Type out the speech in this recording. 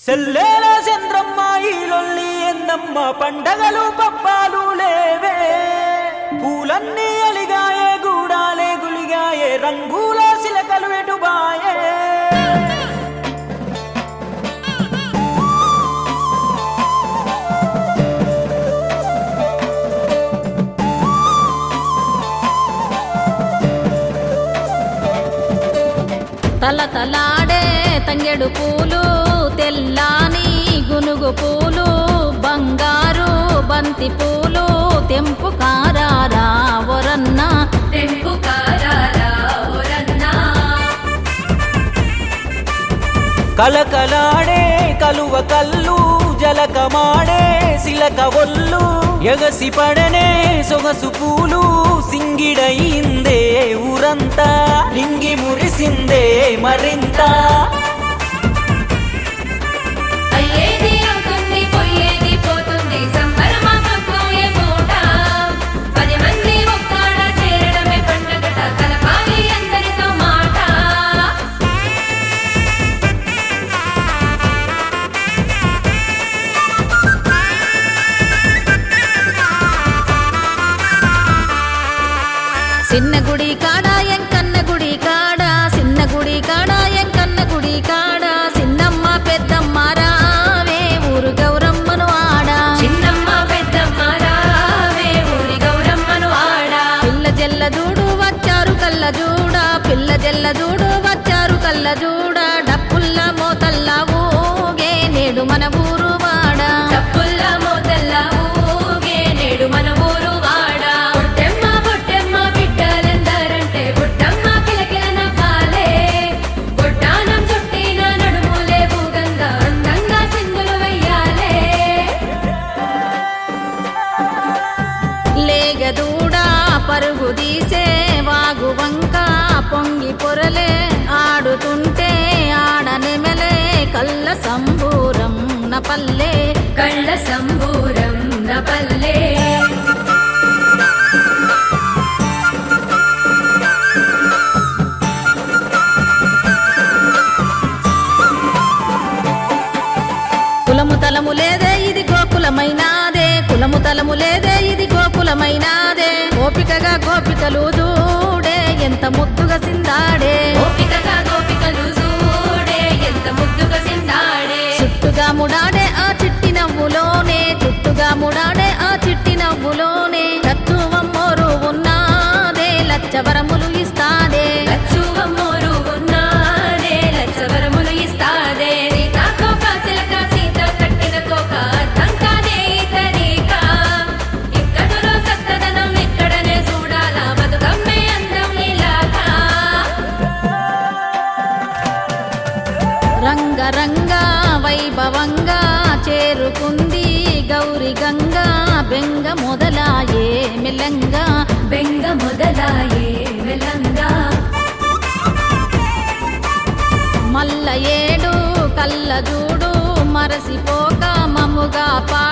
సెల్లేల చంద్రమ్మ ఈ లొల్లి ఎందమ్మ పండగలు పప్పాలు లేవే పూలన్నీ అలిగాయే గూడాలే గులిగాయే రంగుల సిలకలు ఎటుబాయే తల తలాడే తంగెడు పూలు తెల్లాని గునుగు పూలు బంగారు బంతి పూలు తెంపు కారారా ఒరన్న తెంపు కారారా ఓరన్నా కలకలాడే కలువ కల్లు జలకమాడే సిలక ఒల్లు ఎగసి పడనే సొగసు పూలు సింగిడయిందే ఊరంతా లింగి మురిసిందే మరింత అయ్యేది అవుతుంది పోయేది పోతుంది సంబరమాకపోయే పూట పది మంది ఒక్కడ చేరడమే పండగట కలపాలి అందరితో మాట చిన్న గుడి కాడ ఎంకన్న గుడి కాడ చిన్న గుడి కాడ ఎంకన్న గుడి కాడ చిన్నమ్మ పెద్దమ్మ రావే ఊరు గౌరమ్మను ఆడా చిన్నమ్మ పెద్దమ్మ రావే ఊరి గౌరమ్మను ఆడా పిల్ల జల్ల జూడు వచ్చారు కళ్ళ జూడ పిల్ల జల్ల జూడు వచ్చారు కళ్ళ జూడ డప్పుల్ల మోతల్ల ఊగే నేడు మన ఊరు వాడా డప్పుల్ల మోతల్లా ఊగే నేడు మన ఊరు వాడా బుట్టెమ్మ బుట్టెమ్మ బిడ్డలందరంటే బుట్టమ్మ కిలకిల నవ్వాలే బుట్టానం చుట్టిన నడుములే ఊగంగా అందంగా సింగులు వెయ్యాలే లేగదూడా పరుగు తీసే వాగు వంక పొంగి పొరలే ఆడుతుంటే ఆడనెమెలే కళ్ళ సంబూరం నపల్లే కళ్ళ సంబూరం నపల్లే కులము తలము లేదే ఇది గోకులమైనాదే కులము తలము లేదే ఇది గోకులమైనాదే గోపికగా గోపికలు దూడే ఎంత ముద్దుగా సిందాడే గోపికగా గోపికలు చూడే ఎంత ముద్దుగా సిందాడే చుట్టుగా ముడాడే ఆ చిట్టి నవ్వులోనే చుట్టుగా ముడాడే ఆ చిట్టి నవ్వులోనే తత్తువమ్మోరు ఉన్నాదే లచ్చవరములు ఇస్తాదే లచ్చువమ్మోరు ఉన్నాడే లచ్చవరములు ఇస్తాదే సీతాకోక చిలక సీత కట్టిన కోక తంకానే ఇతరీక ఇక్కడులో సత్తదనం ఇక్కడనే చూడాలా బతుకమ్మే అందం ఇలాగా రంగరంగ వైభవంగా చేరుకుంది గౌరి గంగా బెంగ మొదలాయే మెల్లంగా బెంగ మొదలాయే వెలంగా మల్ల ఏడు కళ్ళ జూడు మరసిపోక మముగా పా